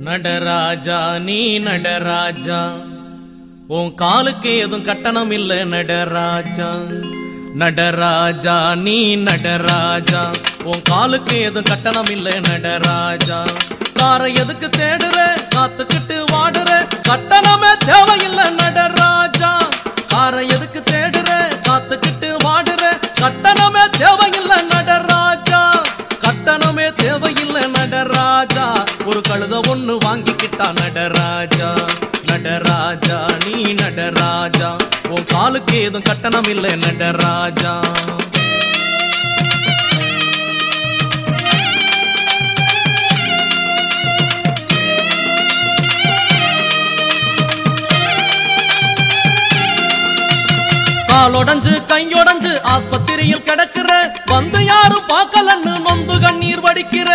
நடராஜா நீ நடராஜா உன் காலுக்கு எதுவும் கட்டணம் இல்ல நடராஜா நடராஜா நீ நடராஜா உன் காலுக்கு எதுவும் கட்டணம் இல்ல நடராஜா காரை எதுக்கு தேடுற காத்துக்கிட்டு வாடுற கட்டணமே தேவையில்லை நடராஜா காரை எதுக்கு தேடுற காத்துக்கிட்டு வாடுற கட்டணமே தேவையில்லை நடராஜா கட்டணமே தேவையில்லை நடராஜா ஒரு கழுத ஒண்ணு வாங்கிக்கிட்டா நடராஜா நடராஜா நீ நடராஜா உன் காலுக்கு ஏதும் கட்டணம் இல்லை நடராஜா காலொடஞ்சு கையொடஞ்சு ஆஸ்பத்திரியில் கிடக்கிற வந்து யாரும் பார்க்கலன்னு நொந்து கண்ணீர் வடிக்கிற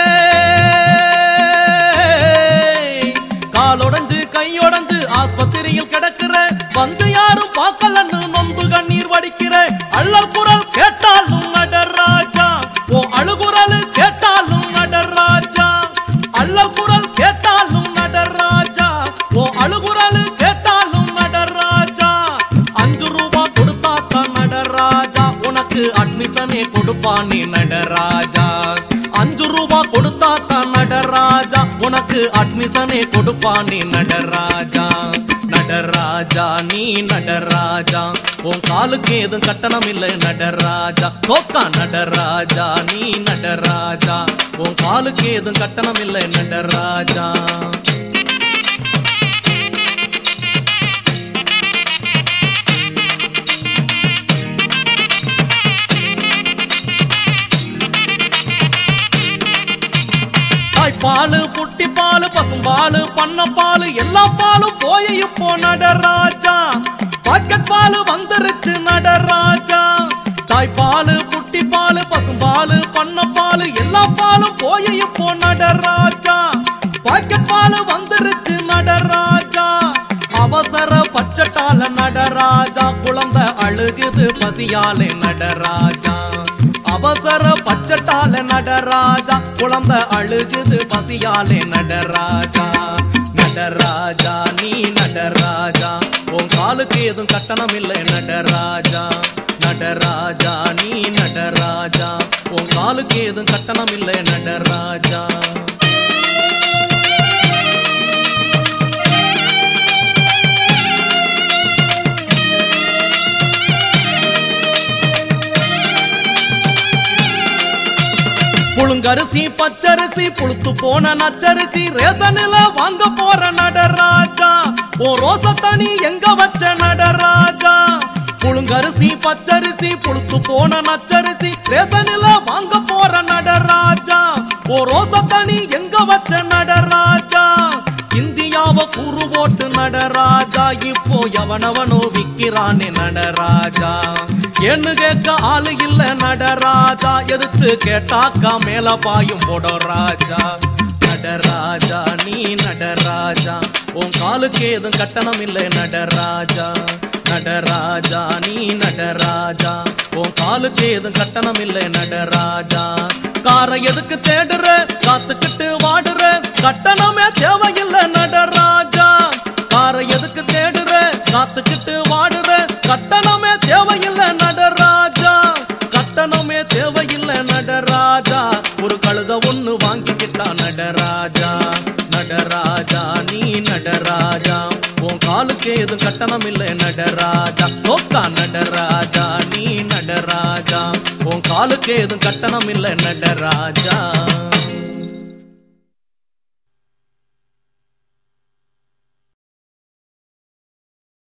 காலொடஞ்சு கையொடஞ்சு ஆஸ்பத்திரியில் கிடக்கிற வந்து யாரும் பார்க்கலன்னு நொந்து கண்ணீர் வடிக்கிற அள்ளல் குரல் கேட்டாலும் நடராஜா ஓ அழுகுரல் கேட்டாலும் நடராஜா அள்ளல் குரல் கேட்டாலும் நடராஜா ஓ அழுகுரல் கேட்டாலும் நடராஜா அஞ்சு ரூபா கொடுத்தா தான் நடராஜா உனக்கு அட்மிஷனே கொடுப்பானே நடராஜா அஞ்சு ரூபா கொடுத்தா தான் நடராஜா உனக்கு அட்மிஷனே கொடுப்பானே நடராஜா நடராஜா நீ நடராஜா உன் காலுக்கு எதுவும் கட்டணம் இல்லை நடராஜா சோக்கா நடராஜா நீ நடராஜா உன் காலுக்கு எதுவும் கட்டணம் இல்லை நடராஜா பாலு புட்டி பாலு பசும்பாலு பண்ண பாலு எல்லா பாலும் போய் இப்போ நடராஜா பாக்கெட் பாலு வந்துருச்சு நடராஜா தாய்ப்பாலு புட்டி பாலு பசும்பாலு பண்ண பாலு எல்லா பாலும் போய் இப்போ நடராஜா பாக்கெட் பாலு வந்துருச்சு நடராஜா அவசர பச்சட்டால நடராஜா குழந்தை அழுகுது பசியாலே நடராஜா அவசர பச்சட்டால நடராஜா குழந்தை அழுகுது பசியாலே நடராஜா நடராஜா நீ நடராஜா உன் காலுக்கு எதுவும் கட்டணம் இல்லை நடராஜா நடராஜா நீ நடராஜா உன் காலுக்கு எதுவும் கட்டணம் இல்லை நடராஜா புழுங்கரிசி பச்சரிசி புழுத்து போன நச்சரிசி ரேசனில வாங்க போற நடராஜா ஓ ரோச தனி எங்க வச்ச நடராஜா புழுங்கரிசி பச்சரிசி புழுத்து போன நச்சரிசி ரேசனில வாங்க போற நடராஜா ஓ ரோச தனி எங்க வச்ச நடராஜா இந்தியாவ கூறு போட்டு நடராஜா இப்போ எவனவனோ விக்கிறானே நடராஜா என்ன கேட்க ஆளு இல்ல நடராஜா எதுக்கு கேட்டாக்கா மேல பாயும் போட ராஜா நடராஜா நீ நடராஜா உன் காலுக்கு ஏதும் கட்டணம் இல்லை நடராஜா நடராஜா நீ நடராஜா உன் காலுக்கு ஏதும் கட்டணம் இல்லை நடராஜா காரை எதுக்கு தேடுற காத்துக்கிட்டு வாடுற கட்டணமே தேவையில்லை நடராஜா காரை எதுக்கு தேடுற காத்துக்கிட்டு வாடுற கட்டணமே தேவையில்லை நடராஜா கட்டணமே தேவையில்லை நடராஜா ஒரு கழுத ஒண்ணு வாங்கிக்கிட்டா நடராஜா நடராஜா நீ நடராஜா உன் காலுக்கு எதுவும் கட்டணம் இல்லை நடராஜா சோக்கா நடராஜா நீ நடராஜா உன் காலுக்கு எதுவும் கட்டணம் இல்லை நடராஜா